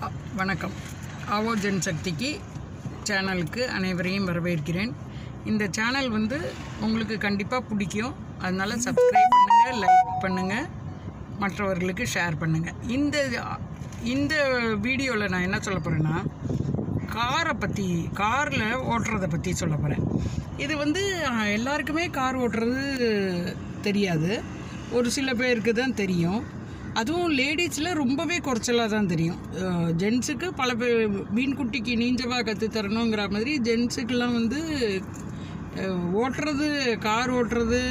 அ- வணக்கம் ஆவோ ஜன் சக்திக்கு சேனலுக்கு அனைவரையும் வரவேற்கிறேன் இந்த சேனல் வந்து உங்களுக்கு கண்டிப்பாக பிடிக்கும் அதனால் சப்ஸ்கிரைப் பண்ணுங்கள் லைக் பண்ணுங்கள் மற்றவர்களுக்கு ஷேர் பண்ணுங்கள் இந்த இந்த வீடியோவில் நான் என்ன சொல்ல போகிறேன்னா காரை பற்றி காரில் ஓட்டுறதை பற்றி சொல்ல போகிறேன் இது வந்து அஹ், எல்லாருக்குமே கார் ஓட்டுறது தெரியாது ஒரு சில பேருக்கு தான் தெரியும் அதுவும் லேடிஸில் ரொம்பவே குறைச்சலாக தான் தெரியும் ஜென்ஸுக்கு பல பேர் மீன்குட்டிக்கு நீஞ்சவா கற்று தரணுங்கிற மாதிரி ஜென்ஸுக்கெல்லாம் வந்து அஹ், ஓட்டுறது கார் ஓட்டுறது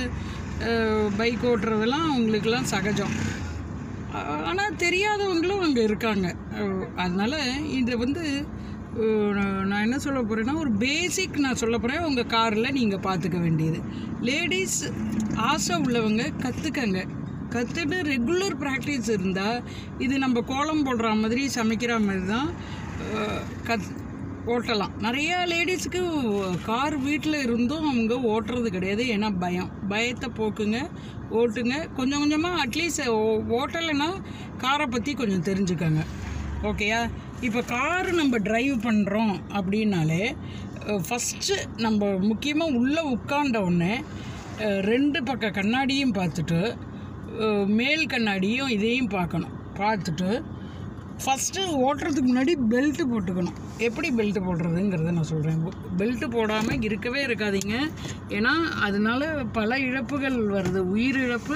பைக் ஓட்டுறதெல்லாம் அவங்களுக்கெல்லாம் சகஜம் ஆனால் தெரியாதவங்களும் அங்கே இருக்காங்க அஹ் அதனால இதை வந்து அஹ் நான் நான் என்ன சொல்ல போகிறேன்னா ஒரு பேசிக் நான் சொல்ல போகிறேன் உங்கள் காரில் நீங்கள் பார்த்துக்க வேண்டியது லேடிஸ் ஆசை உள்ளவங்க கற்றுக்கங்க கற்றுட்டு ரெகுலர் ப்ராக்டிஸ் இருந்தால் இது நம்ம கோலம் போடுற மாதிரி சமைக்கிற மாதிரி தான் அஹ் கத் ஓட்டலாம் நிறையா லேடிஸுக்கு கார் வீட்டில் இருந்தும் அவங்க ஓட்டுறது கிடையாது ஏன்னா பயம் பயத்தை போக்குங்க ஓட்டுங்க கொஞ்சம் கொஞ்சமாக அட்லீஸ்ட் ஓட்டலைன்னா காரை பற்றி கொஞ்சம் தெரிஞ்சுக்கோங்க ஓகேயா இப்போ கார் நம்ம டிரைவ் பண்ணுறோம் அப்படின்னாலே ஃபஸ்ட்டு நம்ம முக்கியமாக உள்ளே உட்கார்ந்த உடனே அஹ், ரெண்டு பக்க கண்ணாடியும் பார்த்துட்டு அஹ், மேல் கண்ணாடியும் இதையும் பார்க்கணும் பார்த்துட்டு ஃபஸ்ட்டு ஓட்டுறதுக்கு முன்னாடி பெல்ட்டு போட்டுக்கணும் எப்படி பெல்ட்டு போடுறதுங்கிறத நான் சொல்கிறேன் பெல்ட்டு போடாமல் இருக்கவே இருக்காதீங்க ஏன்னா அதனால பல இழப்புகள் வருது உயிரிழப்பு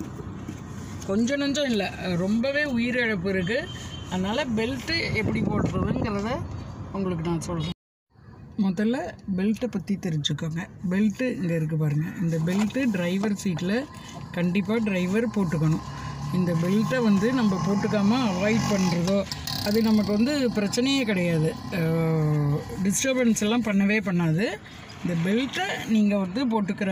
கொஞ்சம் நஞ்சம் இல்லை ரொம்பவே உயிரிழப்பு இருக்குது அதனால் பெல்ட்டு எப்படி போடுறதுங்கிறத உங்களுக்கு நான் சொல்கிறேன் முதல்ல பெல்ட்டை பற்றி தெரிஞ்சுக்கோங்க பெல்ட்டு இங்கே இருக்குது பாருங்கள் இந்த பெல்ட்டு டிரைவர் சீட்டில் கண்டிப்பாக டிரைவர் போட்டுக்கணும் இந்த பெல்ட்டை வந்து நம்ம போட்டுக்காமல் அவாய்ட் பண்ணுறதோ அது நமக்கு வந்து பிரச்சனையே கிடையாது டிஸ்டர்பன்ஸ் எல்லாம் பண்ணவே பண்ணாது இந்த பெல்ட்டை நீங்கள் வந்து போட்டுக்கிற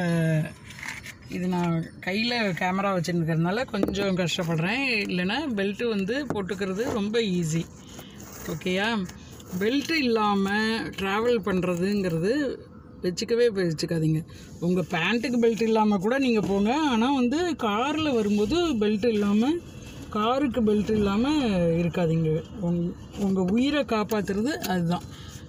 இது நான் கையில் கேமரா வச்சுருக்கிறதுனால கொஞ்சம் கஷ்டப்படுறேன் இல்லைன்னா பெல்ட்டு வந்து போட்டுக்கிறது ரொம்ப ஈஸி ஓகேயா பெல்ட்டு இல்லாமல் ட்ராவல் பண்ணுறதுங்கிறது வச்சுக்கவே வச்சுக்காதீங்க உங்கள் பேண்ட்டுக்கு பெல்ட் இல்லாமல் கூட நீங்கள் போங்க ஆனால் வந்து காரில் வரும்போது பெல்ட் இல்லாமல் காருக்கு பெல்ட் இல்லாமல் இருக்காதீங்க உங் உங்கள் உயிரை காப்பாற்றுறது அதுதான்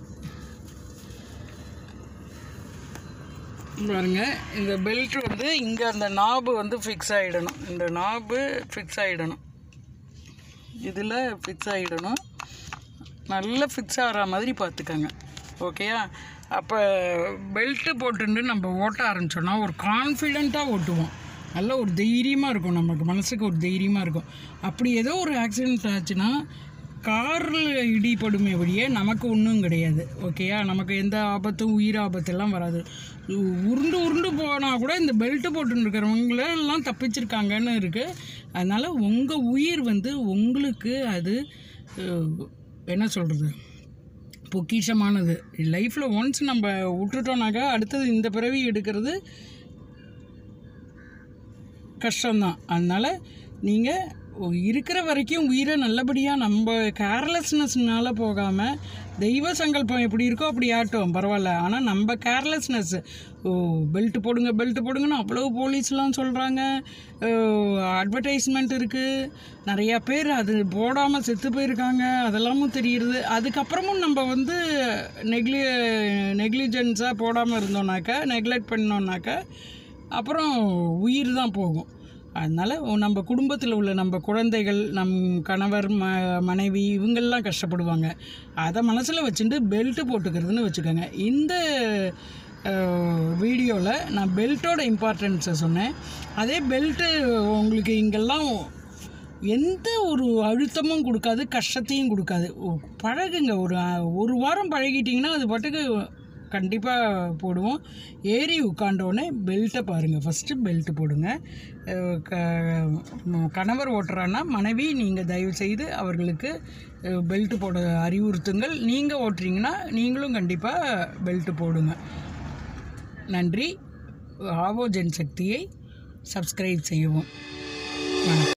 பாருங்க இந்த பெல்ட் வந்து இங்கே அந்த நாபு வந்து ஃபிக்ஸ் ஆகிடணும் இந்த நாபு ஃபிக்ஸ் ஆகிடணும் இதில் ஃபிக்ஸ் ஆகிடணும் நல்லா ஃபிக்ஸ் ஆகிற மாதிரி பார்த்துக்கங்க ஓகேயா அப்போ பெல்ட்டு போட்டுட்டு நம்ம ஓட்ட ஆரம்பிச்சோன்னா ஒரு கான்ஃபிடெண்ட்டாக ஓட்டுவோம் நல்ல ஒரு தைரியமாக இருக்கும் நமக்கு மனசுக்கு ஒரு தைரியமாக இருக்கும் அப்படி ஏதோ ஒரு ஆக்சிடென்ட் ஆச்சுன்னா காரில் இடிபடுமே வழியே நமக்கு ஒன்றும் கிடையாது ஓகேயா நமக்கு எந்த ஆபத்தும் உயிர் ஆபத்தெல்லாம் வராது உ- உருண்டு உருண்டு போனால் கூட இந்த பெல்ட்டு போட்டுன்னு இருக்கிறவங்கள எல்லாம் தப்பிச்சிருக்காங்கன்னு இருக்குது அதனால் உங்கள் உயிர் வந்து உங்களுக்கு அது அஹ், என்ன சொல்கிறது பொக்கிஷமானது லைஃப்பில் ஒன்ஸ் நம்ம விட்டுட்டோம்னாக்கா அடுத்தது இந்த பிறவி எடுக்கிறது கஷ்டம்தான் அதனால் நீங்கள் இருக்கிற வரைக்கும் உயிரை நல்லபடியாக நம்ம கேர்லெஸ்னஸ்னால போகாமல் தெய்வ சங்கல்பம் எப்படி இருக்கோ அப்படி ஆட்டும் பரவாயில்ல ஆனால் நம்ம கேர்லெஸ்னஸ் ஓ பெல்ட் போடுங்க பெல்ட் போடுங்கன்னு அவ்வளோ போலீஸ்லாம் சொல்கிறாங்க அட்வர்டைஸ்மெண்ட் இருக்குது நிறையா பேர் அது போடாமல் செத்து போயிருக்காங்க அதெல்லாமும் தெரியுது அதுக்கப்புறமும் நம்ம வந்து நெக்லி நெக்லிஜென்ஸாக போடாமல் இருந்தோம்னாக்கா நெக்லெக்ட் பண்ணோம்னாக்கா அப்புறம் உயிர் தான் போகும் அதனால் நம்ம குடும்பத்தில் உள்ள நம்ம குழந்தைகள் நம் கணவர் ம மனைவி இவங்கெல்லாம் கஷ்டப்படுவாங்க அதை மனசில் வச்சுட்டு பெல்ட்டு போட்டுக்கிறதுன்னு வச்சுக்கோங்க இந்த வீடியோவில் நான் பெல்ட்டோட இம்பார்ட்டன்ஸை சொன்னேன் அதே பெல்ட்டு உங்களுக்கு இங்கெல்லாம் எந்த ஒரு அழுத்தமும் கொடுக்காது கஷ்டத்தையும் கொடுக்காது ஓ, பழகுங்க ஒரு ஒரு வாரம் பழகிட்டிங்கன்னா அது பாட்டுக்கு கண்டிப்பாக போடுவோம் ஏறி உட்காண்டோடனே பெல்ட்டை பாருங்கள் ஃபஸ்ட்டு பெல்ட்டு போடுங்க அஹ் க ம- கணவர் ஓட்டுறான்னா மனைவி நீங்கள் தயவு செய்து அவர்களுக்கு பெல்ட்டு போட அறிவுறுத்துங்கள் நீங்கள் ஓட்டுறீங்கன்னா நீங்களும் கண்டிப்பாக பெல்ட்டு போடுங்க நன்றி ஆவோ ஜன் சக்தியை சப்ஸ்கிரைப் செய்யவும் வணக்கம்